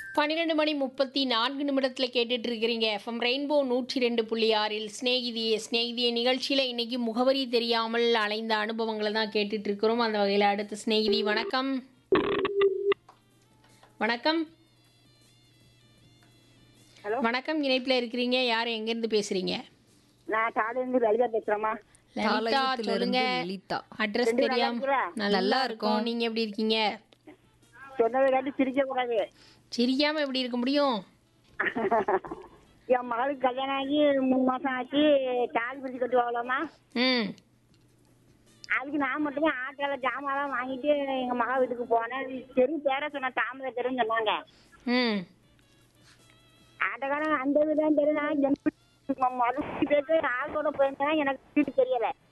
பன்னிரெண்டு மணி முப்பத்தி நான்கு நிமிடத்தில் கேட்டுட்டு இருக்கிறீங்க எஃப்எம் ரெயின்போ நூற்றி ரெண்டு புள்ளி ஆறில் ஸ்நேகிதியே ஸ்நேகிதியே நிகழ்ச்சியில் இன்னைக்கு முகவரி தெரியாமல் அலைந்த அனுபவங்களை தான் கேட்டுட்டு இருக்கிறோம் அந்த வகையில் அடுத்த ஸ்நேகிதி வணக்கம் வணக்கம் ஹலோ வணக்கம் இணைப்பில் இருக்கிறீங்க யார் எங்கேருந்து பேசுறீங்க நான் காலையிலேருந்து லலிதா பேசுறேம்மா லலிதா தாளையத்திலிருந்து சொல்லுங்க லலிதா. அட்ரஸ் ரெண்டு தெரியாம நல்லா நல்லா இருக்கும் நீங்க எப்படி இருக்கீங்க சொன்னதை கேட்டு சிரிக்க கூடாது சிரிக்காம எப்படி இருக்க முடியும் என் மகளுக்கு கல்யாணம் ஆகி மூணு மாசம் ஆச்சு தாலி பிரிச்சு கட்டுவாங்களாம்மா ம் அதுக்கு நான் மட்டுமே ஆட்டோல ஜாமான்லாம் வாங்கிட்டு எங்க மகா வீட்டுக்கு போனேன் தெரு பேர சொன்ன தாமரை தெருன்னு சொன்னாங்க ம் ஆட்டோக்காரன் அந்த வீடு தான் தெரு நான் மறுபடியும் பேருக்கு ஆட்டோட போயிருந்தேன் எனக்கு வீட்டு தெரியல